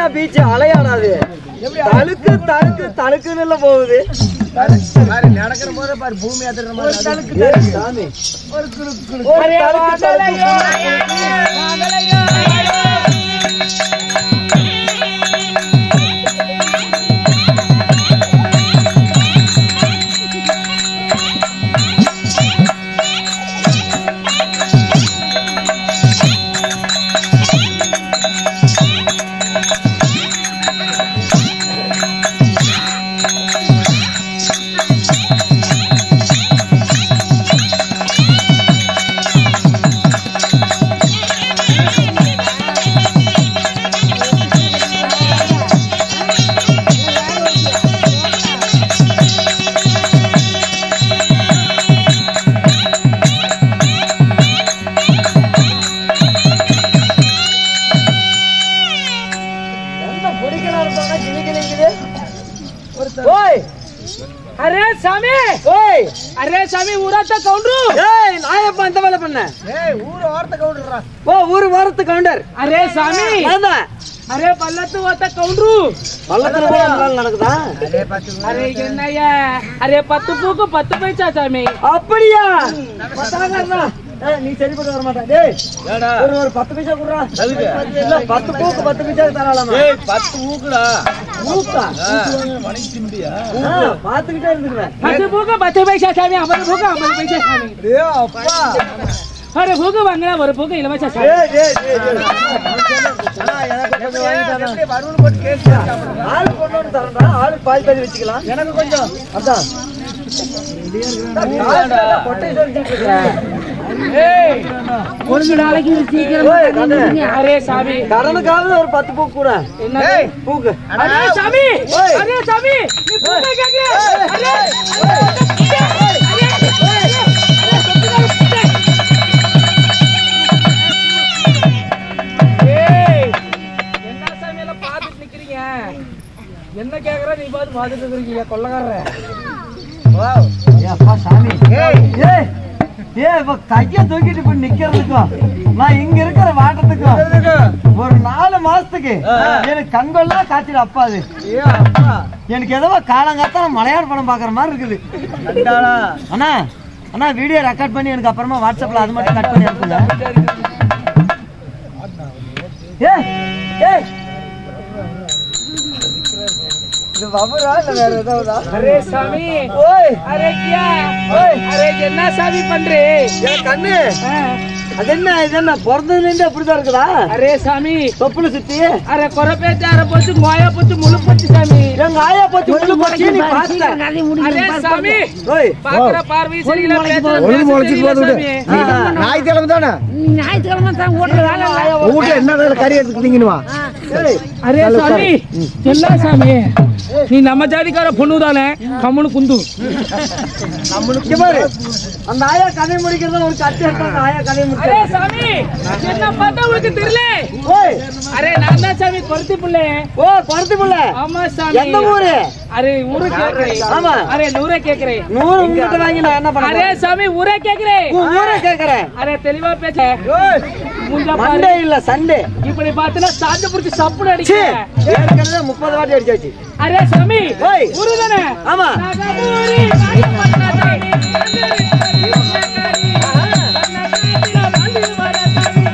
Marina beach அலையாடாது தழுக்கு தழுக்கு தழுக்குன்னு போகுது பாரு நடக்கிற போதே பாரு பூமி அதிர்ற மாதிரி ஏய், சாமி ஒரு தழுக்கு தழுக்கு என்ன பிடிக்கலாம் சொன்னா கிளி கிளிக்குது ஓய் अरे सामी ஓய் अरे सामी उराचा कौंडरू ஏய் நான் எப்ப அந்த வேலை பண்ணேன் ஏய் ஊரு ஓரத்தை கவுடுறா ஓ ஊரு வாரத்து கவுண்டர் अरे सामी அதான் अरे பல்லத்து ஓட்ட கவுண்டரு பள்ளத்துல கூட அந்த வேலை நடக்குதா அதே பார்த்து अरे என்னய்யா அரே பத்து பூக்கு பத்து பைசா சாமி அப்படியா பத்தாயிரம் ஏய், நீ சரிப்பட்டு வர மாட்டா டேய் ஒரு ஒரு பத்து பைசா குடுறா இல்ல பத்து பூக்கு பத்து பைசா தரலாமா பத்து ஊக்குடா பூக்கா மணிக்கு திம்பியா ஆ, பாத்துக்கிட்டே இருந்துக்கிறேன் பத்து பூக்கு பத்து பைசா சாமி ஐம்பது பூக்கு ஐம்பது பைசா சாமி டேய் அப்பா ஒரு பூக்கு வாங்கினா ஒரு பூக்கு இலவச சாமி டேய் டேய் டேய் டேய். அண்ணா, எனக்கு கொஞ்சம் வாங்கி தாண்ணா. எப்படி வறுவல் போட்டு கேக்கு ஆளு கொண்டு வந்து தரேன்டா ஆளு பாதி பாதி வச்சுக்கலாம் எனக்கு கொஞ்சம் அதான் கொட்டை சொல்லிட்டு இருக்கிறேன் ஏய் ஒரு நாளைக்கு ஓய், கண்ணு. அரே சாமி கடனுக்காவது ஒரு பத்து பூக்கு கூட என்ன பூக்கு அரே சாமி ஓய். அரே சாமி நீ பூக்க கேக்குற அரே ஏய் என்ன சாமி எல்லாம் பாத்துட்டு நிக்கிறீங்க என்ன கேக்குற நீ பாத்து பாத்துட்டு இருக்கீங்க கொள்ளக்காரர் ஏப்பா சாமி ஏய் ஏய் ஏய் இப்ப கைய தூக்கிட்டு இப்ப நிக்கிறதுக்கும் நான் இங்க இருக்கிற வாட்டத்துக்கும் ஒரு நாலு மாசத்துக்கு எனக்கு கண்கொள்ளா காய்ச்சல் அப்பா அது எனக்கு ஏதோ காலங்காத்தால மலையாள படம் பாக்குற மாதிரி இருக்குது அண்ணா அண்ணா வீடியோ ரெக்கார்ட் பண்ணி எனக்கு அப்புறமா வாட்ஸ்அப்ல அது மட்டும் கட் பண்ணி அனுப்புங்க ஏய் ஏய் இது வவரா இல்ல வேற ஏதாவதா அரே சாமி ஓய் அரே கியா ஓய் அரே என்ன சாமி பண்றே ஏன் கண்ணு ஆ, அது என்ன இது என்ன பிறந்ததுல இருந்து அப்படிதான் இருக்குதா அரே சாமி தொப்புல சுத்தி அரே கொரப்பேச்சு அரை போச்சு கோயா போச்சு முழு போச்சு சாமி எங்க ஆயா போச்சு முள்ளு போச்சு நீ பாத்த அரே சாமி ஓய் பாக்குற பார்வை சரியில்லை பேசுற ஒழுங்கு பேச முளைச்சிட்டு தெரியல போகுது சாமி. ஞாயிற்றுக்கிழமை தானே ஞாயிற்றுக்கிழமை தான் வீட்டுல வேலை இல்லை. வீட்டுல என்ன வேலை கறி எடுத்துக்கிட்டீங்கன்னு ஏய் அரே சாமி என்ன சாமி நீ நம்ம ஜாதிக்கார பொண்ணு தானே கம்முனு குந்து இங்க பாரு அந்த ஆயா கதை முடிக்கிறத ஒரு கட்டு எடுத்தாங்க ஆயா கதை அரே முடிக்க சாமி என்ன பார்த்தா உங்களுக்கு தெரியல ஓய் அரே நான் தான் சாமி கொரத்தி புள்ளே ஓ பருத்தி புள்ள ஆமா சாமி எந்த ஊரு அரே ஊரு கேக்குறேன் ஆமா அரே நூறே கேக்குறேன் நூறு உங்ககிட்ட வாங்கி நான் என்ன அரே பண்ண சாமி ஊரே கேக்குறேன் உன் ஊரை கேக்குறேன் அரே தெளிவா பேச முஞ்ச பாரு மண்டே இல்ல சண்டே இப்படி பார்த்தனா சாஞ்ச புடிச்சு சப்புன்னு சீ, அடிக்க ஏற்கனவே முப்பது வாட்டி அடிச்சாச்சு அரே சாமி ஓய். ஊரு தானே ஆமா நகமூரி நாயப்பட்டாதே. கண்ணகாத்திர மல்லி வரதாமி.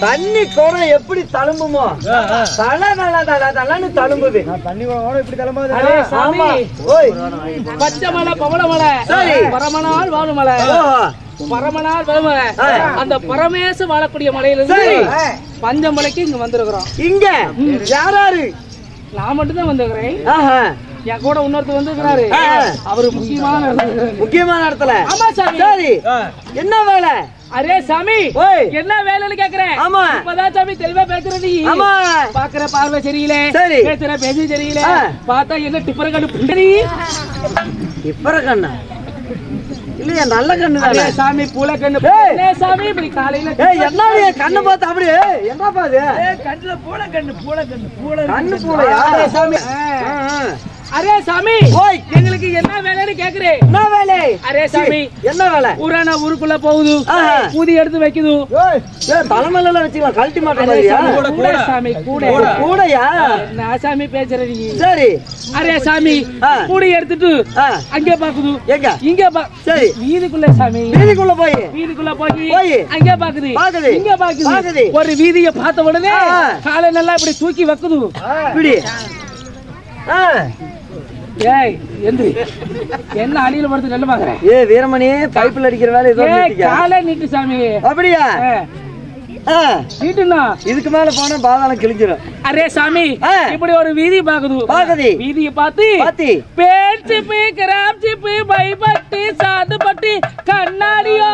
தண்ணி குடம் எப்படி தழும்புமோ தலை தலை தலை தலைன்னு தழும்புது தண்ணி கூட இப்படி கிளம்பாது அரே சாமி ஆமா ஓய் பச்சை மலை பவள மலை சரி. பரமனால் வாழும் மலை ஓஹோ பரமனால் வாழும் மலை ஆ. அந்த பரமேச வாழக்கூடிய மலையில சரி. இருந்து பஞ்சமலைக்கு இங்க வந்திருக்கிறோம் இங்க யாராரு நான் மட்டும் தான் வந்திருக்கிறேன் ஆஹா என் கூட இன்னொருத்தர் வந்திருக்கிறாரு ஆ. அவரு முக்கியமான இடத்துல. முக்கியமான இடத்துல ஆமா சாமி சரி என்ன வேலை அரே சாமி ஓய் என்ன வேலைன்னு கேக்குறேன் ஆமா. இப்பதான் சாமி தெளிவா பேசுற நீ ஆமா பாக்குற பார்வை சரியில்லை சரி. பேசுற பேச்சு சரியில்லை ஆ. பார்த்தா என்ன டிப்பர் கண்டு புண்டரி இப்பற கண்ணா இல்லையா நல்ல கண்ணு அரே தானே சாமி பூல கண்ணு ஏய். என்ன சாமி இப்படி காலையில ஏய் என்ன என் கண்ணை பார்த்து அப்படியே என்னப்பா அது கண்ணுல பூல கண்ணு பூல கண்ணு பூல கண்ணு பூளையா அரே சாமி ஆ, ஆ. அரே சாமி ஓய் எங்களுக்கு என்ன வேலைன்னு கேக்குறேன் என்ன வேலை அரே சாமி என்ன வேலை ஊரான ஊருக்குள்ள போகுது ஆஹா. ஊதி எடுத்து வைக்குது ஏய் தலைமையில எல்லாம் வச்சுக்கலாம் கழட்டி மாட்டேன் அரே மாதிரியா சாமி, கூட சாமி கூட கூடையா என்ன சாமி பேசுற நீ சரி அரே சாமி ஆ. கூடி எடுத்துட்டு ஆ, அங்கே பாக்குது எங்க இங்க பா சரி வீதிக்குள்ள சாமி வீதிக்குள்ள போய் வீதிக்குள்ள போய் போய். அங்கே பாக்குது பாக்குது. இங்க பாக்குது பாக்குது. ஒரு வீதிய பார்த்த உடனே ஆ. காலை நல்லா இப்படி தூக்கி வைக்குது இப்படி ஆ, ஏய் எந்திரி என்ன அடியில படுத்து நெல்லு பாக்குறேன் ஏ வீரமணி பைப்பில் அடிக்கிற வேலை ஏதோ ஏய் நிறுத்திக்க. காலை நீட்டு சாமி அப்படியா ஏய், ஆ, நீட்டுனா இதுக்கு மேல போனா பாதாளம் கிழிஞ்சிடும் அரே சாமி ஆ. இப்படி ஒரு வீதி பாக்குது பாக்குது. வீதிய பார்த்து பாத்தி பேர் சிப்பு கிராம் சிப்பு பைபட்டு சாது பட்டு கண்ணாடியோ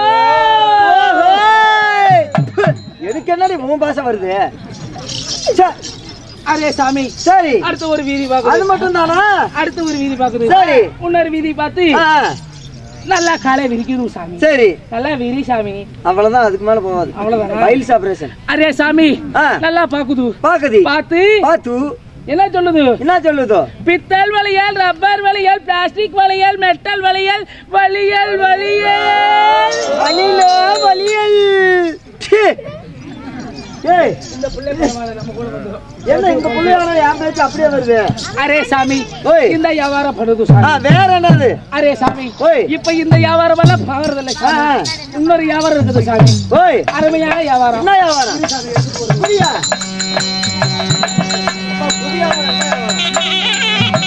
ஓஹோய்! எதுக்கு என்னடி உன் பாசம் வருது ச்சே, அரே சாமி சரி அடுத்த ஒரு வீதி அது பாக்குது மட்டும் தானா அடுத்த ஒரு வீதி பாக்குது சரி. இன்னொரு வீதி பார்த்து ஆ, நல்லா காலை விரிக்குது சாமி சரி நல்லா விரி சாமி அவ்வளவுதான் அதுக்கு மேல போகாது அவ்வளவுதானா? பைல்ஸ் ஆபரேஷன் அரே சாமி ஆ. நல்லா பாக்குது பாக்குது பார்த்து பாத்து என்ன சொல்லுது என்ன சொல்லுதோ பித்தல் வளையல் ரப்பர் வளையல் பிளாஸ்டிக் வளையல் மெட்டல் வளையல் வளையல் வளையல் வலியில வலியல் ச்சீ. ஏய் இந்த பிள்ளை பரவாயில்ல, நம்ம கூட வந்துரும். என்ன இந்த புள்ளையோட என் பேச்சு அப்படியே வருது அரே சாமி ஓய். இந்த வியாபாரம் பண்ணுது ஆ, சாமி வேற என்னது அரே சாமி ஓய். இப்ப இந்த வியாபாரம் எல்லாம் பாக்குறதில்ல ஆ, சாமி ஆ. இன்னொரு வியாபாரம் இருக்குது சாமி ஓய் அருமையான வியாபாரம் என்ன வியாபாரம் புரியா அப்பா, புதிய வியாபாரம், என்ன வியாபாரம்?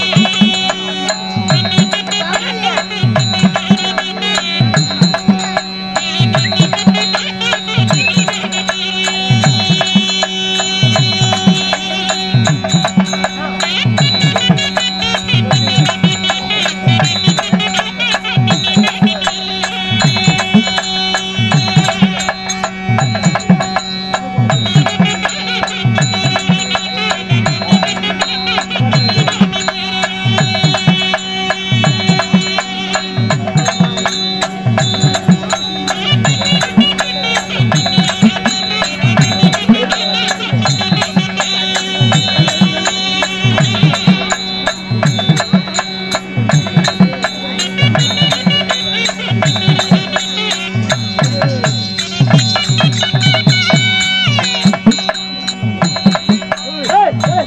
ஏய், ஏய்,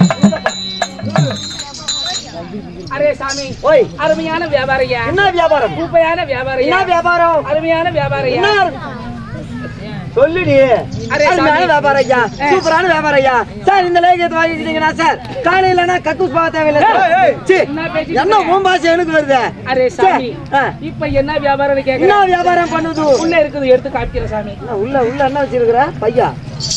அரே சாமி ஓய் அருமையான வியாபாரியா என்ன வியாபாரம் சூப்பையான என்ன வியாபாரியா வியாபாரம் அருமையான வியாபாரியா என்ன சொல்லுடி அரே அருமையான சாமி. வியாபாரம் ஐயா சூப்பரான வியாபாரம் ஐயா சார் இந்த லேகத்தை வாங்கிக்கிட்டீங்கன்னா சார் காலையிலனா கக்கூஸ் பாக தேவையில்லை சார். சீ, என்ன பேசிட்டு என்ன உன் பாசை எனக்கு வருது அரே சாமி ஆ. இப்ப என்ன வியாபாரம் என்ன கேக்குறேன் வியாபாரம் பண்ணுது உள்ள இருக்குது எடுத்து காமிக்கிற சாமி என்ன உள்ள உள்ள என்ன வச்சிருக்கிற பையா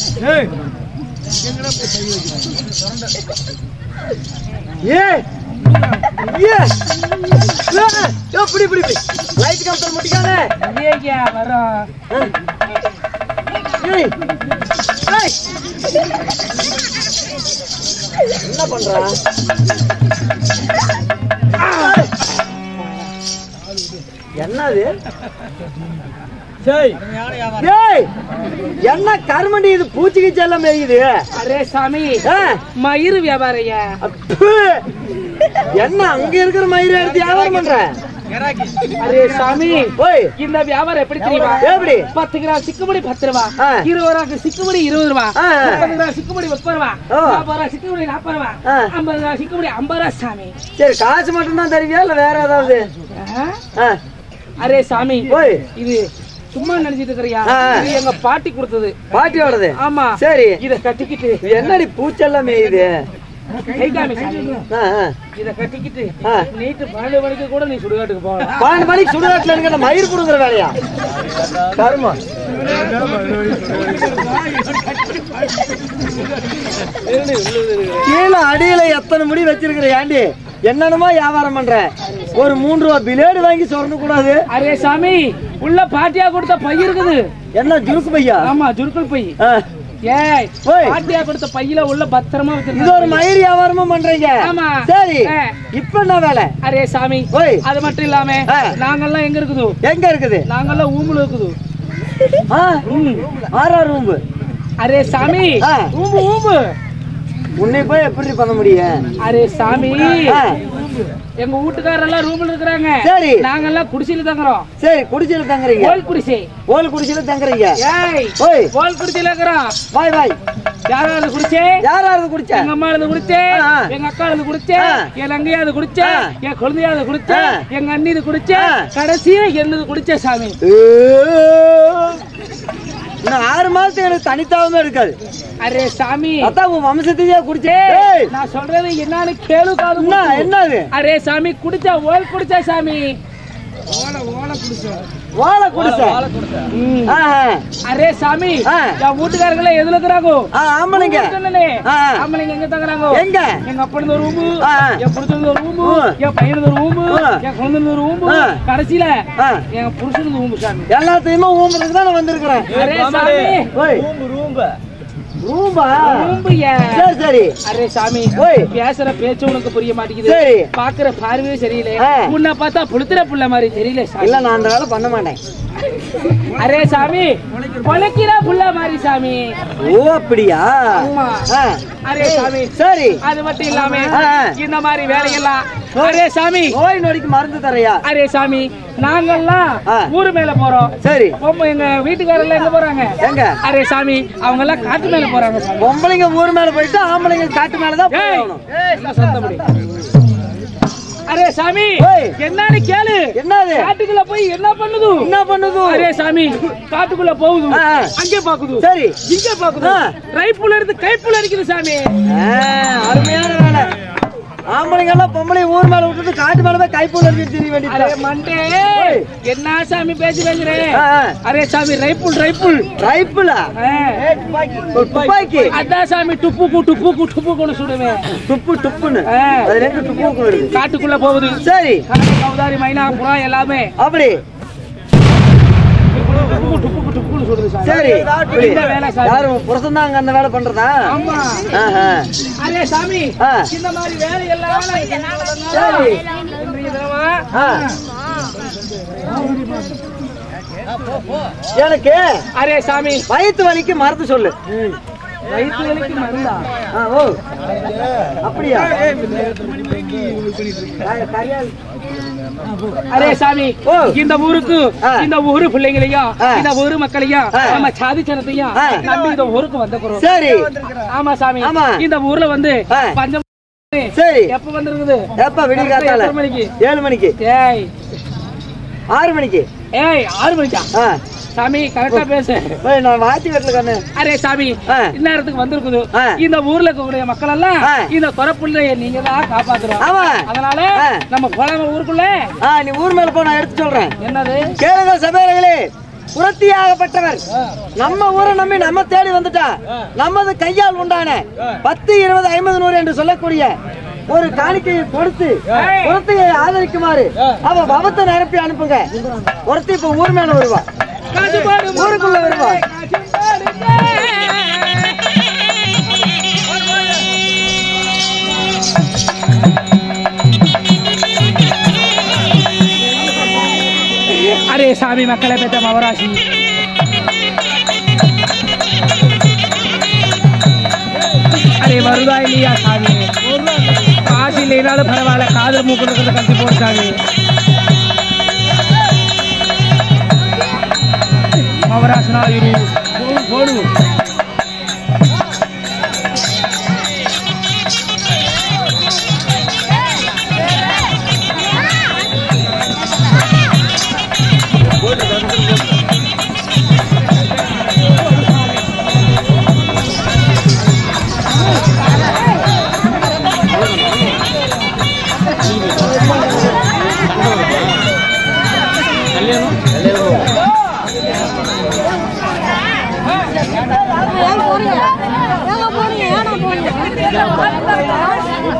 ஏ ஏ எப்படி இப்படி லைட் கம்பெனி முட்டிக்கானே ஏய்யா வரோம் ஏய் ஏய் என்ன பண்றா என்னது ஏய் என்ன கருமண்டி இது பூச்சி கீச்சி எல்லாம் மேயுது அரே சாமி ஆ, மயிறு வியாபாரியா அப்பு. என்ன அங்க இருக்கிற மயிரை எடுத்து வியாபாரம் பண்ற அரே சாமி ஓய் இந்த வியாபாரம் எப்படி தெரியுமா எப்படி பத்து கிராம் சிக்குமுடி பத்து ரூபா ஆ. இருபது ரூபாய்க்கு சிக்குமுடி இருபது ரூபா ஆ. முப்பது கிராம் சிக்குமுடி முப்பது ரூபா ஆ. நாற்பது ரூபா சிக்குமுடி நாற்பது ரூபா ஆ. ஐம்பது ரூபா சிக்குமுடி ஐம்பது ரூபா சாமி சரி காசு மட்டும் தான் தருவியா இல்ல வேற ஏதாவது ஆ? ஆ, அரே சாமி ஓய் இது சும்மா நினைச்சிட்டு இருக்கிறியா ஆ. இது எங்க பாட்டி கொடுத்தது பாட்டியோடது ஆமா சரி இத கட்டிக்கிட்டு இது என்னடி பூச்செல்லாம் மேயுது கை காமி சாமி. ஆ, ஆ. இத கட்டிக்கிட்டு ஆ. நைட்டு பன்னெண்டு மணிக்கு கூட நீ சுடுகாட்டுக்கு போகலாம் பன்னெண்டு மணிக்கு சுடுகாட்டுல இருக்கிற மயிர் கொடுக்குற வேலையா கருமா கீழே அடியில எத்தனை முடி வச்சிருக்கிற ஏண்டி என்னென்னமோ வியாபாரம் பண்ற ஒரு மூன்று ரூபா பிளேடு வாங்கி சொரணும் கூடாது அரே சாமி உள்ள பாட்டியா கொடுத்த பை இருக்குது என்ன ஜுருக்கு பையா ஆமா ஜுருக்கல் பை ஆ, ஏய் ஓய். பாட்டியா கொடுத்த பையில உள்ள பத்திரமா இது ஒரு வச்சிருக்க மயிர் வியாபாரமும் பண்றீங்க ஆமா. சரி ஆ. இப்ப என்ன வேலை அரே சாமி ஓய். அது மட்டும் இல்லாம ஆ. நாங்கெல்லாம் எங்க இருக்குது எங்க இருக்குது நாங்கெல்லாம் ஊமுல இருக்குது ஆ, ஆறா ரூம்பு அரே சாமி ஆ. ஊம்பு ஊம்பு உன்னை போய் எப்படி பண்ண முடியும் அரே சாமி ஆ, எங்க வீட்டுக்காரெல்லாம் ரூம்ல இருக்கிறாங்க சரி. நாங்கெல்லாம் குடிசையில தங்குறோம் சரி குடிசையில தங்குறீங்க ஓல் குடிசை ஓல் குடிசையில தங்குறீங்க ஏய் ஓய் ஓல் குடிசையில இருக்கிறோம் வாய் வாய் யாராவது குடிச்சே யாராவது குடிச்ச எங்க அம்மா இருந்து குடிச்சே ஆ. எங்க அக்கா இருந்து குடிச்சே ஆ. என் தங்கையாவது குடிச்சே ஆ. என் குழந்தையாவது குடிச்சே ஆ. எங்க அண்ணி இது குடிச்சே ஆ. கடைசியா என்னது குடிச்சே சாமி இன்னும் ஆறு மாசத்துக்கு எனக்கு தனித்தாவமே இருக்காது அரே சாமி அதான் உன் வம்சத்தையே குடிச்சே ஏய், நான் சொல்றது என்னன்னு கேளு காது என்ன மூக்கு. என்னது அரே சாமி குடிச்சா ஓல் குடிச்சா சாமி வாழை குடிச்ச ம். ஆஹா. அரே சாமி ஆ. என் வீட்டுக்காரங்கள எதுல இருக்கிறாங்க ஆ, ஆம்பளைங்க சொன்னனே, ஆ. ஆம்பளைங்க எங்க தங்குறாங்க எங்க எங்க அப்பனது ஒரு ரூமு ஆ. என் புருஷனது ஒரு ரூமு ஆ. என் பையனது ஒரு ரூமு ஆ. என் குழந்தைனது ஒரு ரூமு ஆ. கடைசியில ஆ. என் புருஷனது ரூமு சாமி எல்லாத்தையுமே ஊம்புறதுக்கு தான் நான் வந்திருக்கிறேன் அரே சாமி ஓய் ரூம்பா ரூம்பு ஏன்? சரி சரி அரே சாமி ஓய். பேசுற பேச்சு உனக்கு புரிய மாட்டேங்குது சரி. பாக்குற பார்வையே சரியில்லை ஆ. உன்னை பார்த்தா புளுத்துற புள்ள மாதிரி தெரியல சாமி இல்ல நான் அந்த வேலை பண்ண மாட்டேன் அரே சாமி பொழைக்கிற புள்ள மாதிரி சாமி ஓ அப்படியா ஆமா. ஆ, அரே சாமி சரி அது மட்டும் இல்லாம ஆ, ஆ. இந்த மாதிரி வேலையெல்லாம் அரே சாமி நோய் நொடிக்கு மருந்து தரையா அரே சாமி நாங்கெல்லாம் ஆ. ஊரு மேல போறோம் சரி பொம்மை எங்க வீட்டுக்காரெல்லாம் எங்க போறாங்க எங்க அரே சாமி அவங்க எல்லாம் காட்டு மேல போறாங்க சாமி பொம்பளைங்க ஊர் மேல போயிட்டு ஆம்பளைங்க காட்டு மேலதான் ஏய், போகணும் எல்லாம் சத்தப்படி. அரே சாமி ஓய். என்னன்னு கேளு என்னது காட்டுக்குள்ள போய் என்ன பண்ணுது என்ன பண்ணுது அரே சாமி காட்டுக்குள்ள போகுது ஆ. அங்கே பாக்குது சரி இங்க பாக்குது ஆ. ரைப்புல இருந்து கைப்புல அடிக்குது சாமி ஆ, அருமையான வேலை ஆம்பளைங்க எல்லாம் பொம்பளை ஊர் மேல விட்டுட்டு காட்டு மேல போய் கைப்பூல இருந்து தெரிய அரே வேண்டியது மண்டே ஓய். என்ன சாமி பேசி பேசுறேன் ஆ, ஆ. அரே சாமி ரைப்புல் ரைப்புல் ரைப்பிளா ஆ. துப்பாக்கி அதான் சாமி டுப்புக்கு டுப்புக்கு டுப்புக்குன்னு சுடுவேன் துப்பு துப்புன்னு ஆ. அது ரெண்டு துப்பு வருது காட்டுக்குள்ள போகுது சரி காட்டு கவுதாரி மைனா புறா எல்லாமே அப்படி டுப்புக்கு டுப்புக்கு டுப்புன்னு சுடுது சாமி சரி அப்படி இந்த வேலை சாமி யாரு புருஷன் தான் அங்க அந்த வேலை பண்றதா ஆமா ஆஹா. அரே சாமி ஆ. இந்த மாதிரி வேலை எல்லாம் சரி இன்றைய தினமா ஆ. எனக்கு அரே சாமி வயிற்று வலிக்கு மருந்து சொல்லு வயிற்று வலிக்கு மருந்தா ஆ, ஓ அப்படியா அரே சாமி ஓ. இந்த ஊருக்கு ஆ. இந்த ஊரு பிள்ளைங்களையும் ஆ. இந்த ஊரு மக்களையும் ஆ. நம்ம சாதி சனத்தையும் ஆ. நம்பி இந்த ஊருக்கு வந்துக்கிறோம் சரி ஆமா சாமி ஆமா. இந்த ஊர்ல வந்து ஆ. பஞ்சம் சரி எப்ப வந்திருக்குது எப்ப விடிய காத்தால எத்தனை மணிக்கு ஏழு மணிக்கு ஏய் ஆறு மணிக்கு ஏய் ஆறு மணிக்கா ஆ. சாமி கரெக்டா பேசு ஓய், நான் வாட்சி கட்டல கண்ணு அரே சாமி ஆ. இந்நேரத்துக்கு வந்திருக்குது ஆ. இந்த ஊர்ல இருக்கக்கூடிய மக்கள் எல்லாம் ஆ. இந்த குறப்புள்ளைய நீங்க தான் காப்பாத்துறோம் ஆமா அதனால ஆ. நம்ம போலாம ஊருக்குள்ள ஆ நீ ஊர் மேல போ நான் எடுத்து சொல்றேன் என்னது கேளுங்க சபையர்களே புரத்தியாகப்பட்டவர் நம்ம ஊரை நம்பி நம்ம தேடி வந்துட்டா நமது கையால் உண்டான பத்து இருபது ஐம்பது நூறு என்று சொல்லக்கூடிய ஒரு காணிக்கையை கொடுத்து புரத்தையை ஆதரிக்குமாறு அவ பவத்தை நிரப்பி அனுப்புங்க ஒருத்தி இப்ப ஊர் மேல வருவா காட்டுப்பாடு ஊருக்குள்ள வருவா அரே சாமி மக்களை பெற்ற மவராசி அரே வருதா இல்லையா சாமி காசு இல்லைனாலும் பரவாயில்ல காதல் மூக்கு கட்டி போடு சாமி மவராசனா இரு போடு, போடு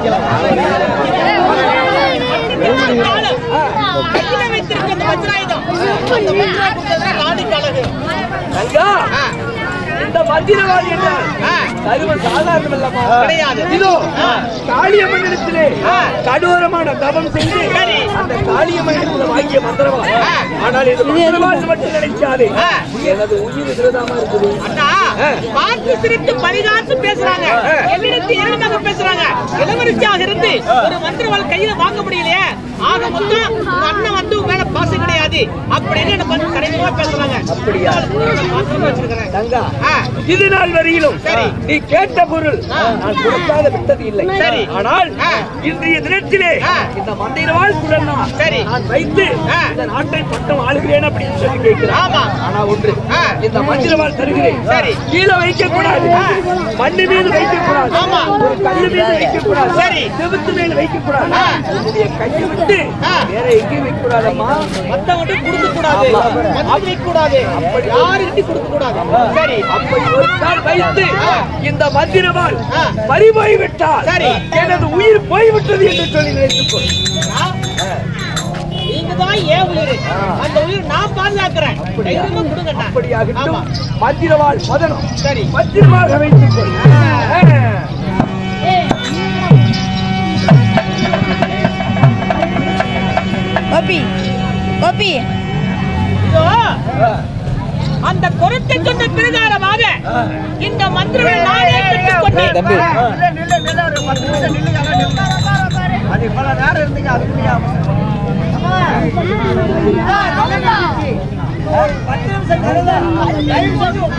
கையில வைத்திருக்க இந்த வஜ்ராயுதம் அந்த வஜ்ராயுதம் ராணிக்கு அழகு ஐயா இந்த மந்திரவாதி என்றால் சர்வ சாதாரணம் அல்லமா கிடையாது. இதோ காளியம்மனிடத்திலே கடோரமான தவம் செய்து அந்த காளியம்மனிடத்தில் வாங்கிய மந்திரவாதி ஆனால் இது மந்திரவாதி மட்டும் நினைக்காது எனது உயிர் விரதமா இருக்குது அண்ணா பார்த்து சிரித்து பரிகாத்து பேசுறாங்க என்னிடத்து இரண்டாக பேசுறாங்க இளவரசியாக இருந்து ஒரு மந்திரவாள் கையில வாங்க முடியலையே ஆக மொத்தம் உங்க அண்ணன் வந்து உங்க மேல பாசம் கிடையாது அப்படின்னு என்ன பண்ணி கடைசியா பேசுறாங்க அப்படியா? பாசமா வச்சிருக்கிறேன் தங்கா ஆ. இது நாள் வரையிலும் சரி. நீ கேட்ட பொருள் நான் கொடுக்காத விட்டது இல்லை சரி. ஆனால் ஆ. இன்றைய தினத்திலே ஆ. இந்த மந்திரவாள் குழந்தை சரி. நான் வைத்து ஆ. இந்த நாட்டை பட்டம் ஆளுகிறேன் அப்படின்னு சொல்லி கேட்கிறேன் ஆமா. ஆனா ஒன்று ஆ. இந்த மந்திரவாள் தருகிறேன் சரி. கீழே வைக்க கூடாது மண்ணு மீது வைக்க கூடாது ஆமா. ஒரு கல்லு மீது வைக்க கூடாது சரி. செவுத்து மேல வைக்க கூடாது ஆ. உன்னுடைய கையை விட்டு ஆ. வேற எங்கேயும் வைக்க கூடாதம்மா மத்தவங்க கொடுக்க கூடாது மத்தவங்க வைக்க கூடாது யாருக்கிட்ட கொடுக்க கூடாது சரி அப்படி ஒரு நாள் வைத்து இந்த மந்திரவாள் ஆ. பறி போய்விட்டால் சரி. எனது உயிர் போய்விட்டது என்று சொல்லி நினைத்துக் கொள் நீங்க தான் ஏன் உயிர் அந்த உயிர் நான் பாதுகாக்கிறேன் தைரியமா கொடுங்கண்ணா அப்படியாகட்டும் ஆமா. மந்திரவாள் மதனம் சரி பத்திரமாக வைத்துக் கொள் ஆ. கோபி கோபி இதோ அந்த குரத்தை சொன்ன பிரகாரமாக இந்த மந்திரங்களை நானே பெற்றுக் கொண்டேன் அது இவ்வளவு நேரம் இருந்துங்க அது முடியாம ஒரு பத்து நிமிஷம் கருதா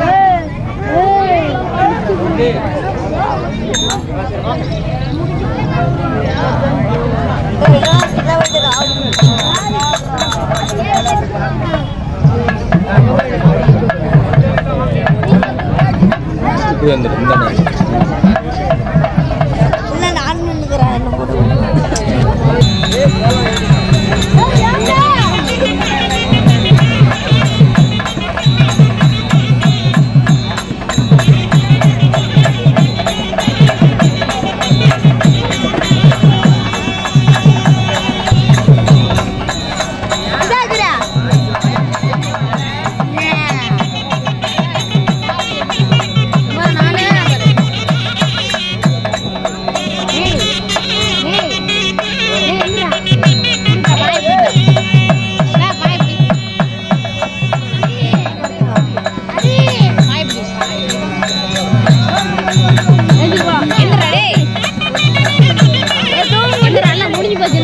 இல்ல நான் நின்னுக்கிறேன் என்ன போட்டு முடிஞ்சு போச்சு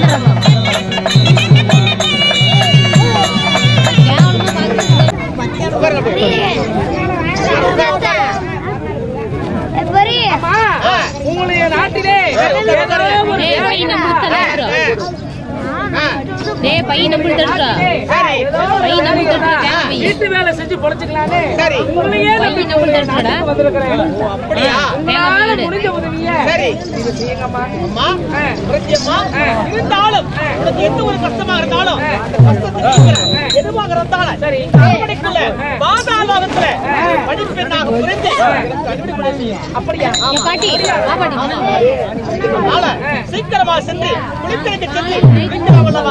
உங்களுடைய நாட்டிலே ஏதோ ஒரு வீட்டு வேலை செஞ்சு பொழைச்சுக்கலான்னு சரி. உங்களையே நம்பி உங்களுடைய நாட்டுக்கு வந்திருக்கிறேன். அப்படியா உங்களால முடிஞ்ச உதவிய சரி நீங்க செய்யுங்கம்மா அம்மா பிரத்யம்மா இருந்தாலும் உனக்கு எந்த ஒரு கஷ்டமா இருந்தாலும் அந்த கஷ்டத்தை நீக்கிறேன். எதுவாக இருந்தாலும் சரி. அரண்மனைக்குள்ள பாதாளத்துல படிப்பெண்ணாக புரிந்து எனக்கு அடிப்படை செய்யும். அப்படியா பாட்டி அதனால சீக்கிரமா சென்று குளித்தலுக்கு சென்று குளிக்கலாம் அல்லவா?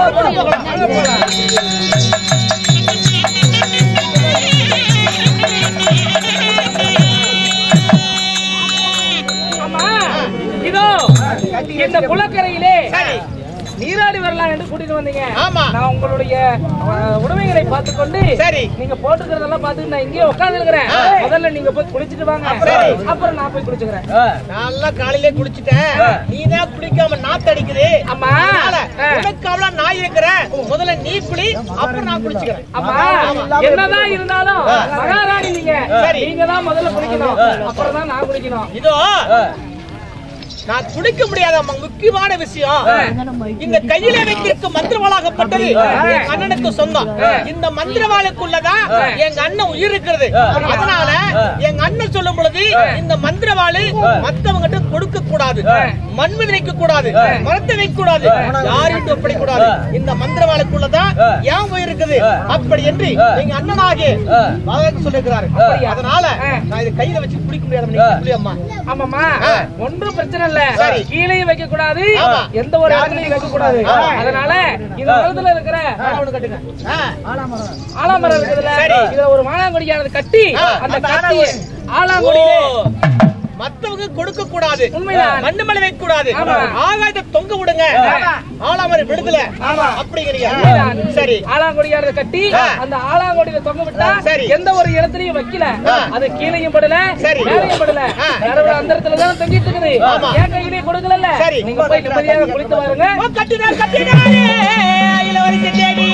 அம்மா இதோ இந்த குளக்கரையிலே சரி. நீராடி வரலாம் என்று கூட்டிட்டு வந்தீங்க ஆமா. நான் உங்களுடைய அஹ், உடைமைகளை பார்த்துக்கொண்டு சரி. நீங்க போட்டுக்கிறதெல்லாம் பார்த்துட்டு நான் இங்கேயே உட்கார்ந்து இருக்கிறேன் ஆ. முதல்ல நீங்க போய் குளிச்சிட்டு வாங்க சரி. அப்புறம் நான் போய் குளிச்சுக்கிறேன் நல்லா காலையிலே குளிச்சுட்டேன் நீதான் குளிக்காம நாத்தடிக்குது அம்மா. அதனால ஆ. உனக்கு அவ்வளவு நான் இருக்கிறேன் முதல்ல நீ குளி அப்புறம் நான் குளிச்சுக்கிறேன் அம்மா என்னதான் இருந்தாலும் மகாராணி நீங்க சரி. நீங்க தான் முதல்ல குளிக்கணும் அப்புறம் தான் நான் குளிக்கணும் இதோ நான் குடிக்க முடியாத ம- முக்கியமான விஷயம் இந்த கையில வைத்திருக்கும் மந்திரவாளாகப்பட்டது என் அண்ணனுக்கு சொந்தம் இந்த மந்திரவாளுக்குள்ளதான் எங்க அண்ணன் உயிர் இருக்கிறது அதனால எங்க அண்ணன் சொல்லும் பொழுது இந்த மந்திரவாளு மத்தவங்கிட்ட கொடுக்க கூடாது மண் மீது வைக்க கூடாது மரத்தை வைக்க கூடாது யார்கிட்ட ஒப்படை கூடாது இந்த மந்திரவாளுக்குள்ளதான் ஏன் உயிர் இருக்குது அப்படி என்று எங்க அண்ணனாகிய பாதகன் சொல்லிருக்கிறாரு அதனால நான் இதை கையில வச்சு குடிக்க முடியாது புளியம்மா ஆமாம்மா ஒன்றும் பிரச்சனை இல்ல மட்டுமல்ல கீழேயும் வைக்க கூடாது எந்த ஒரு இடத்துலயும் வைக்க கூடாது அதனால இந்த மரத்துல இருக்கிற ஒண்ணு கட்டுங்க ஆலாமரம் இருக்குதுல்ல இதுல ஒரு மானாங்கொடியானது கட்டி அந்த கட்டி ஆலாங்கொடியிலே மத்தவங்க கொடுக்க கூடாது உண்மைதான். மண்ணு மேல வைக்க கூடாது ஆமா. ஆகாயத்தை தொங்க விடுங்க ஆலாமரி விடுதல அப்படிங்கிறீங்க உண்மைதான். சரி ஆலாங்கொடியானது கட்டி அந்த ஆலாங்கொடியில தொங்க விட்டா சரி. எந்த ஒரு இடத்துலயும் வைக்கல அது கீழையும் படல சரி. மேலையும் படல நடுவுல அந்த இடத்துல தான் தொங்கிட்டு இருக்குது என் கையிலேயே கொடுக்கல சரி. நீங்க போய் நிம்மதியாக குளித்து பாருங்க ஓ, கட்டினா கட்டினாரே இளவரசி தேவி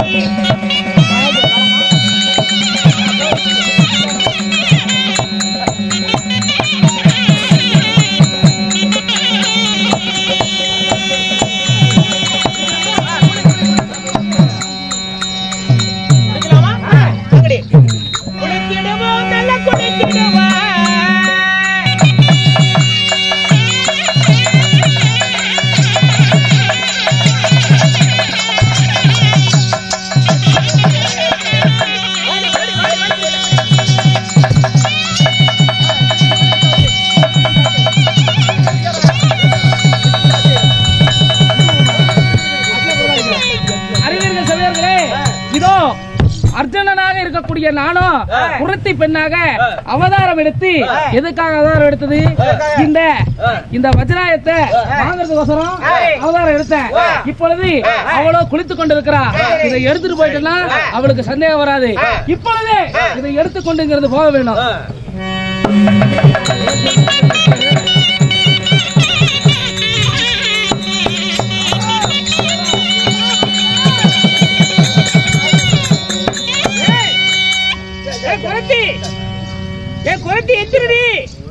குடிக்கலாமா? அங்கடி. குளித்திடுவோம், நல்லா குளித்திடுவோம். அறிவீர்கள் சபையர்களே இதோ அர்ஜுனனாக இருக்கக்கூடிய நானும் குரத்தி பெண்ணாக அவதாரம் எடுத்து எதுக்காக அவதாரம் எடுத்தது இந்த இந்த வஜ்ராயத்தை வாங்குறதுக்கோசரம் அவதாரம் எடுத்தேன் இப்பொழுது அவளோ குளித்துக் கொண்டிருக்கிறா இதை எடுத்துட்டு போயிட்டேன்னா அவளுக்கு சந்தேகம் வராது இப்பொழுது இதை எடுத்துக்கொண்டுங்கிறது போக வேணும் ஏ குரத்தி ஏ குரத்தி எந்திரடி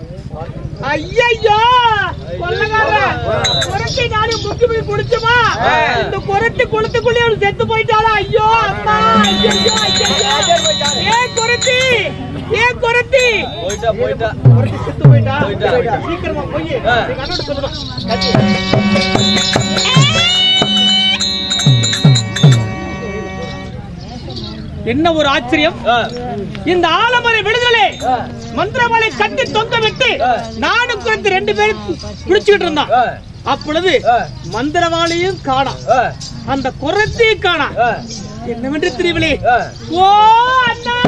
ஐயையோ கொல்லகார குரத்தி நானே முக்கி போய் குடிச்சுமா இந்த குரத்தி குளத்துக்குள்ளே அவள் செத்து போயிட்டாளா ஐயோ அம்மா ஐயோ ஐயோ ஏ குரத்தி ஏ குரத்தி போயிட்டா போயிட்டா குரத்தி செத்து போயிட்டா சீக்கிரமா போய் எங்க அண்ணன் சொல்லுமா என்ன ஒரு ஆச்சரியம் இந்த ஆலமரை விடுதலை மந்திரவாளை கட்டி தொங்க விட்டு நானும் குறைத்து ரெண்டு பேரும் குடிச்சுக்கிட்டு இருந்தான் அப்பொழுது மந்திரவாளையும் காணாம் அந்த குரத்தையும் காணாம் என்னவென்று தெரியவில்லை ஓ அண்ணா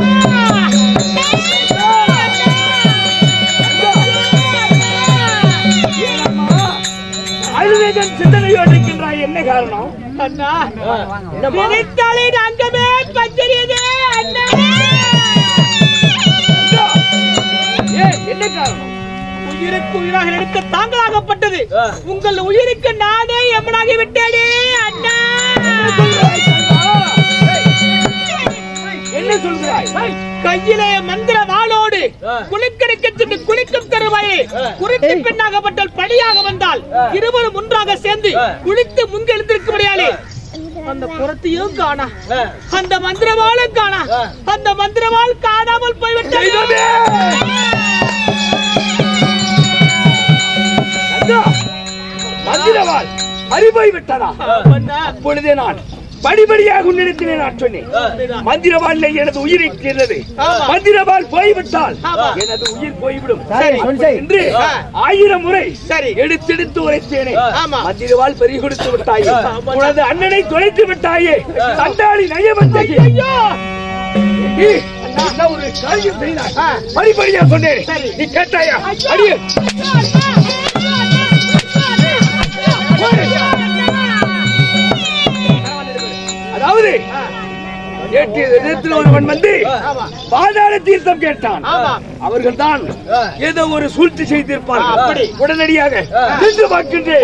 அழுதேகன் சிந்தனையோடு இருக்கின்றாய் என்ன காரணம் அண்ணா நினைத்தாலே அங்கமே பச்சரியதே அண்ணா ஏன் என்ன காரணம் உயிருக்கு உயிராக எடுக்க தாங்களாகப்பட்டது உங்கள் உயிருக்கு நானே எமனாகி விட்டேனே அண்ணா என்ன சொல்கிறாய் கையிலே மந்திர வாளோடு குளிக்கடிக்க சென்று குளிக்கும் தருவாயே குறித்து பெண்ணாகப்பட்டால் பழியாக வந்தால் இருவரும் ஒன்றாக சேர்ந்து குளித்து முங்க எழுந்திருக்க முடியாலே அந்த புறத்தையும் காணா அந்த மந்திரவாளும் காணா அந்த மந்திரவாள் காணாமல் போய்விட்டது மந்திரவாள் அறிவாய் விட்டதா அப்பொழுதே நான் படிப்படியாக உன்னிடத்திலே நான் சொன்னேன் மந்திரவாள் எனது உயிர் இருக்கிறது மந்திரவாள் போய்விட்டால் எனது உயிர் போய்விடும் சரி, சொல்லு செய். என்று ஆயிரம் முறை சரி. எடுத்தெடுத்து உரைத்தேனே ஆமா. மந்திரவாள் பறி கொடுத்து விட்டாயே உனது அண்ணனை தொலைத்து விட்டாயே தண்டாளி நயவந்தை ஐயோ என்ன ஒரு காரியம் செய்தாய் படிப்படியா சொன்னேன் நீ கேட்டாயா அடியே அதாவது நேற்று எதிர்த்து ஒருவன் வந்து பாதாள தீர்த்தம் கேட்டான் அவர்கள் தான் ஏதோ ஒரு சூழ்ச்சி செய்திருப்பார்கள் உடனடியாக சென்று பார்க்கின்றேன்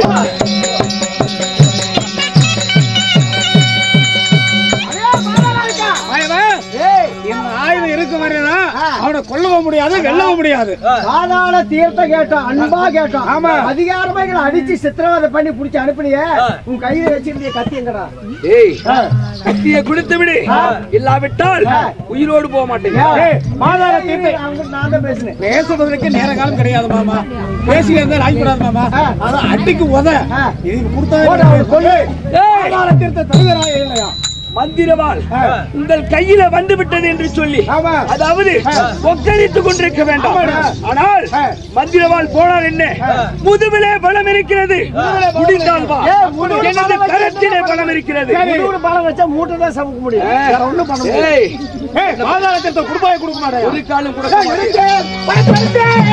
இந்த ஆயுதம் இருக்கு வரைதான் அவனை கொல்லவும் முடியாது வெல்லவும் முடியாது சாதாரண தீர்த்தம் கேட்டோம் அன்பா கேட்டோம் ஆமா அதிகாரமா எங்களை அடிச்சு சித்திரவதை பண்ணி புடிச்சு அனுப்பினிய உன் கையில வச்சிருந்திய கத்தி எங்கடா ஏய் கத்தியை கொடுத்து விடு இல்லாவிட்டால் உயிரோடு போக மாட்டேன் மாதார தீர்த்தம் நான் தான் பேசுனேன் பேசுறதுக்கு நேர காலம் கிடையாது மாமா பேசி இருந்தா ஆகிக்கூடாது மாமா அதான் அடிக்கு உத இது போட்டு அவனை கொடுத்தா கொல்லு மாதார தீர்த்த தருகிறாயா இல்லையா மந்திரவாள் உங்கள் கையில வந்து விட்டது என்று சொல்லி ஆமா. அதாவது ஒக்கரித்துக் கொண்டிருக்க வேண்டாம் ஆனால் மந்திரவாள் போனால் என்ன முதுவிலே பலம் இருக்கிறது முடிந்தால் வா எனது கரத்திலே பலம் இருக்கிறது முன்னூறு பழம் வச்சா மூட்டை தான் சமைக்க முடியும் வேற ஒண்ணும் பண்ண முடியாது ஏய், பாதாளத்தை குடுப்பாய கொடுக்க மாட்டேன் ஒரு காலம் கொடுக்க மாட்டேன்.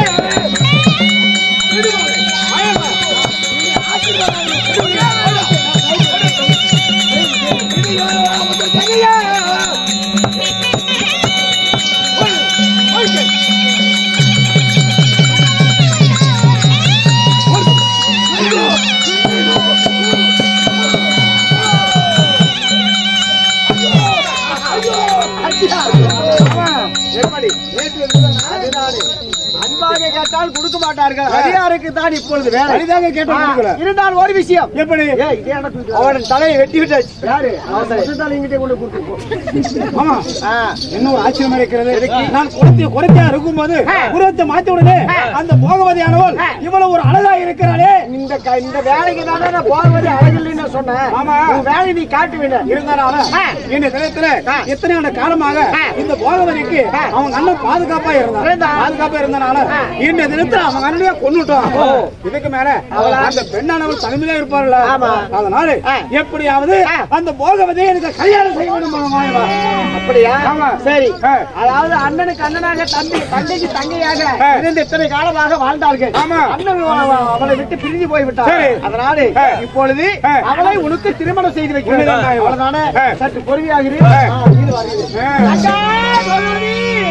எப்படி அதுதானே. அன்பாக கேட்டால் கொடுக்க மாட்டார்கள் அதிகாருக்கு தான் இப்பொழுது வேலை அரிதாக கேட்டு கொடுக்கல. இருந்தால் ஒரு விஷயம் எப்படி ஏய், இதே எனக்கு அவன் தலையை வெட்டி விட்டாச்சு யாரு அவன் தலை இங்கிட்டே கொண்டு கொடுத்து ஆமா இன்னும் ஆச்சரியம் இருக்கிறது நான் குறைத்தி குறைத்தியா இருக்கும்போது உருவத்தை மாத்தி உடனே அந்த போகவதியானவள் இவ்வளவு ஒரு அழகா இருக்கிறாளே இந்த க- இந்த வேலைக்கு தானே நான் போகும்போது அழகில்லைன்னு சொன்னேன் ஆமா. உன் வேலையை நீ காட்டுவேன் இருந்தாலும் இந்த தினத்துல எத்தனை ஆண்டு காலமாக இந்த போகவதிக்கு அவங்க அண்ணன் பாதுகாப்பா இருந்தான் பாதுகாப்பா இருந்தனால இந்த தினத்துல அவங்க அண்ணனையே கொண்டுட்டோம் இதுக்கு மேல அந்த பெண்ணானவள் தனிமையில இருப்பாள்ல அதனால எப்படியாவது அந்த போகவதியை எனக்கு கல்யாணம் செய்ய வேண்டும் மாயவா. அப்படியா ஆமா. சரி ஆ. அதாவது அண்ணனுக்கு அண்ணனாக தம்பி தங்கைக்கு தங்கையாக ஆ. இருந்து இத்தனை காலமாக வாழ்ந்தார்கள் ஆமா. அண்ணன் அவ- அவளை விட்டு பிரிஞ்சு போய்விட்டார் சரி. அதனால ஆ. இப்பொழுது ஆ. அவளை உனக்கு திருமணம் செய்து வைக்கிறேன் உண்மைதான் நாயகா. அவ்வளவுதானே ஆ. சற்று பொறுமையாகிறீ ஆ. இது வருகிறது ஆ. அக்கா, சொல்லுடி.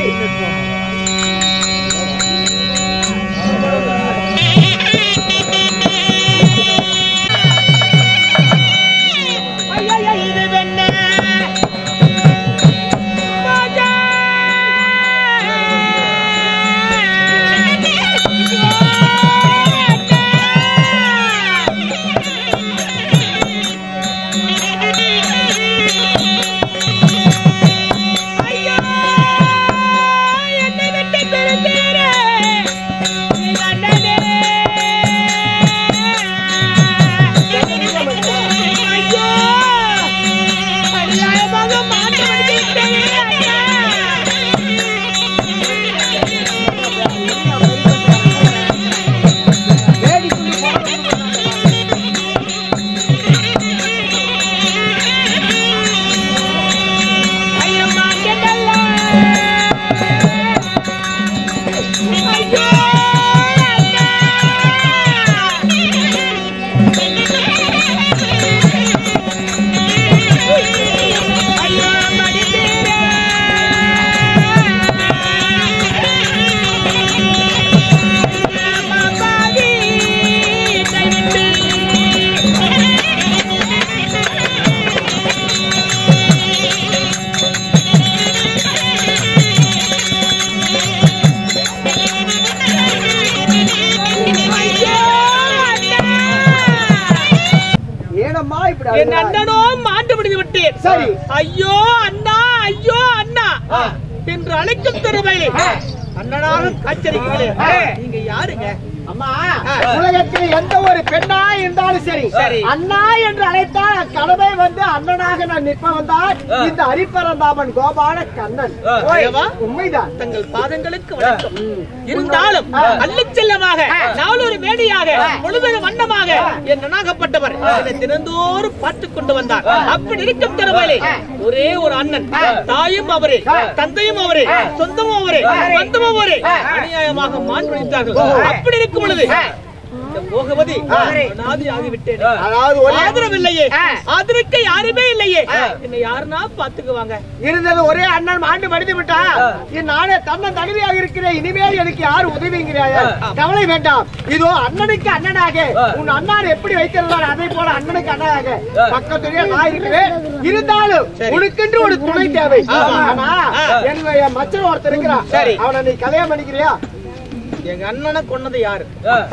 ஏனம்மா இப்படி என் அழுகிறாய்? அண்ணனோ மாண்டு விடுத்து விட்டேன் சரி. ஐயோ அண்ணா ஐயோ அண்ணா என்று அழைக்கும் தருவையில் அண்ணனாக காய்ச்சலிக்கிறேன் நீங்க யாருங்க அம்மா உலகத்தில் எந்த ஒரு பெண்ணா இருந்தாலும் சரி சரி. அண்ணா என்று அழைத்தால் கடமை வந்து அண்ணனாக நான் நிற்பவன் தான் இந்த அரிப்பரந்தாமன் கோபால கண்ணன் ஆ, ஐயவா. உண்மைதான் தங்கள் பாதங்களுக்கு வணக்கம் இருந்தாலும் அள்ளிச் செல்லமாக நாளொரு மேடையாக முழுவதும் வண்ணமாக என் நனாகப்பட்டவர் என்னை தினந்தோறும் பார்த்துக் கொண்டு வந்தார் அப்படி இருக்கும் தருவாயிலே ஒரே ஒரு அண்ணன் தாயும் அவரே தந்தையும் அவரே சொந்தமும் அவரே பந்தமும் அவரே அநியாயமாக மான் விழித்தார்கள் அப்படி இருக்கும் பொழுது இந்த போகவதி அனாதை ஆகிவிட்டேன் அதாவது ஒரே ஆதரவில்லையே ஆதரிக்க யாருமே இல்லையே என்னை யாருன்னா பாத்துக்குவாங்க இருந்தது ஒரே அண்ணன் மாண்டு மடிந்து விட்டா என் நானே தன்னன் தகுதியாக இருக்கிறேன் இனிமேல் எனக்கு யார் உதவிங்கிறாயா கவலை வேண்டாம் இதோ அண்ணனுக்கு அண்ணனாக உன் அண்ணன் எப்படி வைத்திருந்தார் அதே போல அண்ணனுக்கு அண்ணனாக பக்கத்துலயே நான் இருக்கிறேன் இருந்தாலும் உனக்கென்று ஒரு துணை தேவை ஆனா என்னுடைய மச்சன் ஒருத்தர் இருக்கிறான் சரி. அவனை நீ கல்யாணம் பண்ணிக்கிறியா எங்க அண்ணனை கொன்னது யாரு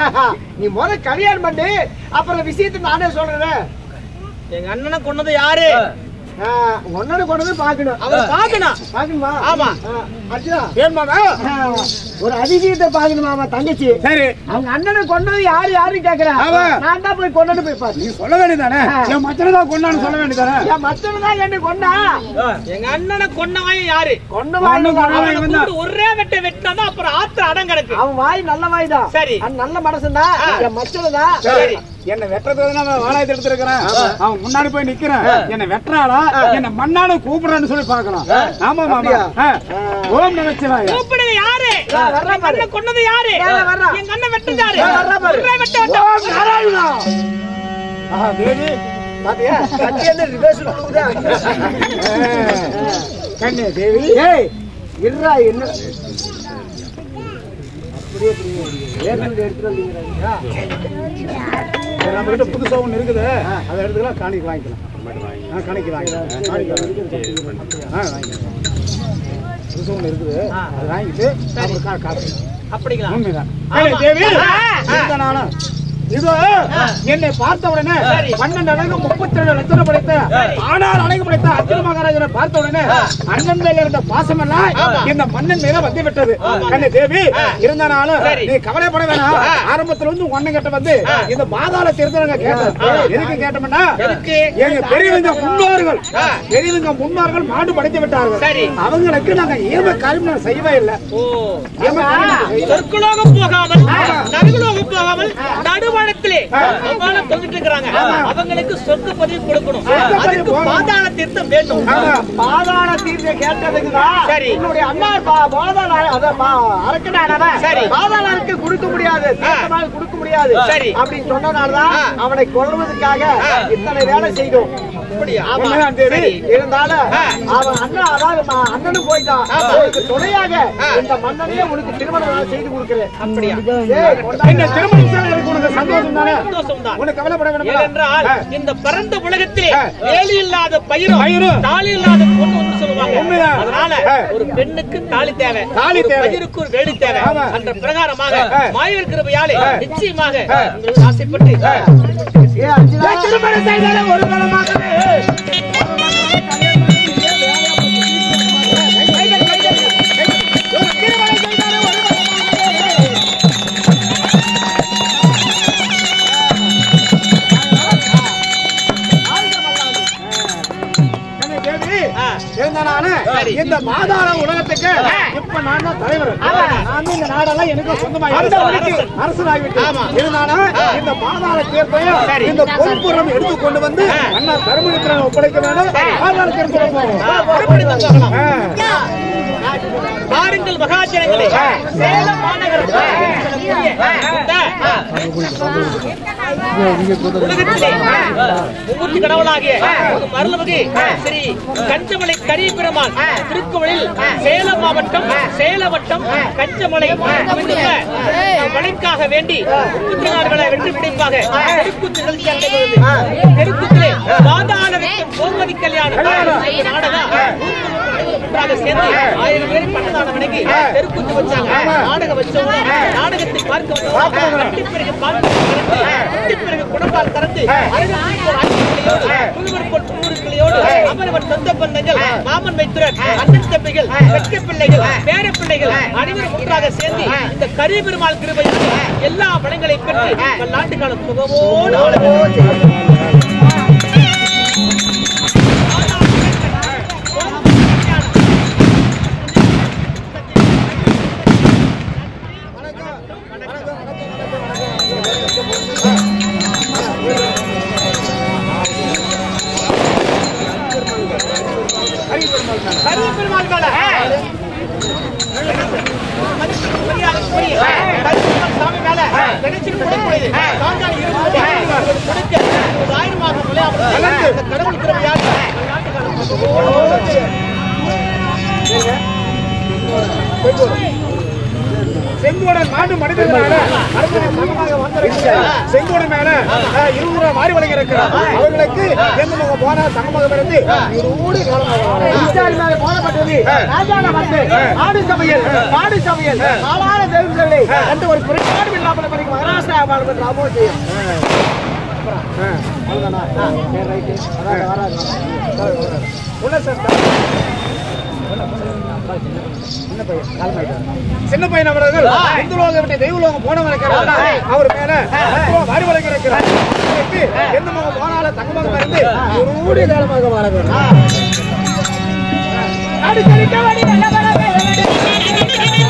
நீ முத கல்யாணம் பண்ணு அப்புறம் விஷயத்தை நானே சொல்றேன் எங்க அண்ணனை கொன்னது யாரு ஒன்னு கொண்டு பாக்கணும் அவர் பாக்கணும் பாக்கணுமா ஆமா. ஆ. அர்ஜுனா வேணுமாடா ஒரு அதிசயத்தை பாக்கணுமாமா தங்கச்சி சரி அவங்க அண்ணனை கொண்டது யாரு யாருன்னு கேக்குறேன் ஆமா. நான் தான் போய் கொண்டு போய் பாத்து நீ சொல்ல வேண்டியதானே என் மச்சனை தான் கொண்டான்னு சொல்ல வேண்டியதானே என் மச்சனை தான் என்ன கொண்டா எங்க அண்ணனை கொன்னவன் யாரு கொண்டு கொண்டு வாங்க கொண்டு அவனை இவன் தான். கூப்பிட்டு ஒரே வெட்ட வெட்டினா அப்புறம் ஆத்திர அடம் கிடக்கு அவன் வாய் நல்ல வாய் தான் சரி. அவன் நல்ல மனசுதான் என் மச்சனை தான் சரி என்ன வெட்டுறதுக்கு நான் வாழாயத்தை எடுத்திருக்கிறேன் அவன் முன்னாடி போய் நிக்கிறேன் என்ன வெட்டுறாளா என்ன மண்ணானு கூப்பிடுறான்னு சொல்லி பாக்கலாம் ஆமா மாமா அப்படியா? ஆ. ஓம் நமச்சிவாய கூப்பிடுங்க யாரு நான் வர்றேன் எங்க அண்ணன் கொன்னது யாரு நான் வர்றேன். எங்க அண்ணன் வெட்டது யாரு நான் வர்றேன் பாரு. ஒரே வெட்ட வெட்ட ஓம் நாராயணா ஆஹா, தேவி பாத்தியா கட்டி வந்து ரிவர்ஸ்ல போகுதா கண்ணே தேவி ஏய் இருடா என்ன அப்படியே அப்படியே ஏற்கனவே எடுத்துட்டு வந்தீங்களா நம்ம கிட்ட புதுசா ஒண்ணு இருக்குது அதை எடுத்துக்கலாம் காணிக்கு வாங்கிக்கலாம் ஆ, காணிக்கு வாங்கிக்கலாம் காணிக்கு வாங்கிக்கலாம். ஆ, வாங்கிக்கலாம் புதுசா ஒண்ணு இருக்குது அதை வாங்கிட்டு அப்புறம் கா- காசு அப்படிங்களா உண்மைதான் ஏய், தேவி இந்த நானும் இதோ என்னை பார்த்த உடனே பன்னெண்டு அழகு முப்பத்தி ரெண்டு லட்சம் படைத்த ஆனால் அழகு படைத்த அர்ஜுன மகாராஜனை பார்த்த உடனே அண்ணன் மேல இருந்த பாசம் எல்லாம் இந்த மன்னன் மேல வந்து விட்டது கண்ணே தேவி இருந்தாலும் நீ கவலைப்பட வேணாம் ஆரம்பத்துல வந்து ஒண்ணு கிட்ட வந்து இந்த பாதாள திருத்தலங்க கேட்டோம் எதுக்கு கேட்டோம்னா எங்க பெரியவங்க முன்னோர்கள் பெரியவங்க முன்னோர்கள் மாடு படைத்து விட்டார்கள் சரி. அவங்களுக்கு நாங்க ஈம காரியம் நான் செய்யவே இல்லை ஓ ஈம காரியம் நாங்க செய்யல. சொர்க்கலோகம் போகாமல் நரகலோகம் போகாமல் நடுவானத்திலே அவ்வாறு தொங்கிட்டு இருக்கிறாங்க அவங்களுக்கு சொர்க்க பதிவு கொடுக்கணும் அதுக்கு பாதாள தீர்த்தம் வேண்டும் ஆமா. பாதாள தீர்த்த கேட்டதுக்குதான் சரி. என்னுடைய அம்மா பா- பாதாள அத மா- அரக்கனானவன் சரி. பாதாளருக்கு கொடுக்க முடியாது தீர்த்தமாக கொடுக்க முடியாது சரி. அப்படின்னு சொன்னனாலதான் அவனை கொல்வதற்காக இத்தனை வேலை செய்தோம் அப்படியா ஆமா. உண்மைதான் தேவி. சரி. இருந்தாலும் அவன் அண்ணன் அதாவது ம- அண்ணனும் போயிட்டான் உனக்கு துணையாக இந்த மன்னனையே உனக்கு திருமணம் நான் செய்து கொடுக்கிறேன் அப்படியா ஏய், கொண்டா- இந்த திருமணம் செய்வதற்கு உனக்கு சந்தோஷம் தானே சந்தோஷம் தான் உனக்கு கவலைப்பட வேண்டாம் ஏனென்றால் இந்த பரந்த உலகத்திலே வேலி இல்லாத பயிரும் பயிரும். தாலி இல்லாத பொண்ணு ஒன்று சொல்லுவாங்க உண்மைதான். அதனால ஆ. ஒரு பெண்ணுக்கு தாலி தேவை தாலி ஒரு தேவை. பயிருக்கு ஒரு வேலி தேவை ஆமா. அந்த பிரகாரமாக ஆ. மாயவர் கிருபையாலே நிச்சயமாக உங்களுக்கு ஆசைப்பட்டு ஏய், அர்ஜுனா. திருமணம் செய்தாலே ஒரு காலமாகவே கண்ணே தேவி, ஆ. இருந்தானானே, சரி. இந்த மாதாள உலகத்துக்கு இப்ப நான் தான் தலைவர் நான் வந்து இந்த நாடெல்லாம் எனக்கு சொந்தமாகி அரசனாகிவிட்டேன் இருந்தாலும் இந்த பாதாள தீர்ப்பையும் இந்த பொறுப்புறம் எடுத்து கொண்டு வந்து அண்ணா தர்மபுரத்தில் ஒப்படைக்க வேண்டும் பாதாள தீர்ப்பை போகும் புறப்படுத்து போகலாம். ஆ. பாருங்கள் மகாஜனங்களே சேலம் மாநகரம் சொல்லக்கூடிய இந்த உலகத்திலே மும்மூர்த்தி கடவுளாகிய மருளமிகு ஸ்ரீ கஞ்சமலை கரிய பெருமாள் திருக்குவளில் சேலம் மாவட்டம் சேலம் வட்டம் கஞ்சமலை அமைந்துள்ள மலைக்காக வேண்டி முப்பத்தி நாலு வேளை வெற்றி பிடிப்பாக தெருக்கூத்து நிகழ்ச்சி நடைபெறுகிறது தெருக்கூத்திலே பாதாள வைக்கும் கோமதி கல்யாணம் இந்த நாடகம் ஊர்வலம் ஒன்றாக சேர்ந்து ஆயிரம் பேர் பட்டதான வணங்கி தெருக்கூத்து வச்சாங்க நாடகம் வச்சவங்க நாடகத்தை பார்க்க வந்தவங்க கட்டி பிறகு பார்த்து கறந்து கட்டி பிறகு குணப்பால் கறந்து புழுவர்கோள் அமரவர் சொந்த பந்தங்கள் மாமன் மைத்துரர் அண்ணன் தம்பிகள் வெட்ட பிள்ளைகள் பேர பிள்ளைகள் அனைவரும் ஒன்றாக சேர்ந்து இந்த கரிய பெருமாள் கிருபையில் எல்லா வளங்களை பெற்று பல்லாண்டு காலம் சுகமோடு வாழ கரிய பெருமாள் மேல மரியாதைக்குரிய கரிய பெருமாள் சாமி மேல நினைச்சுட்டு கொடுக்கக்கூடியது சாஞ்சாலி இருந்து கொடுக்க ஒரு ஆயிரமாக விளையாடுறது இந்த கடவுள் கிருபையால் பல்லாண்டு காலம் சுகமோடு செங்கோடன் நாட்டு மனிதர்களால அரசனை சமமாக வந்திருக்கிறார். செங்கோடன் மேல அஹ், இருபது ரூபாய் மாறி வழங்கி இருக்கிறார் அவர்களுக்கு எந்த முகம் போனா சமமாக இருந்து இருபது காலமாக இஸ்ராயல் மேல போடப்பட்டது ராஜான வந்து ஆடு சமையல் பாடு சமையல் நாளான தெய்வங்களை எந்த ஒரு குறைபாடும் இல்லாமல் படிக்கும் மகாராஷ்டிரா வாழ்வது ராமோ செய்யும் உள்ள சார் சின்ன பையன் அவர்கள் இந்துலோகம் விட்டு தெய்வலோகம் போனவன் இருக்கிறார் அவர் மேல அறிவுரை இருக்கிறார் அவருக்கு எந்த முகம் போனாலும் தங்கமாக இருந்து ஒரு ஊடிய காலமாக வாழ வேண்டும் அடிக்கடிக்க வழி நல்ல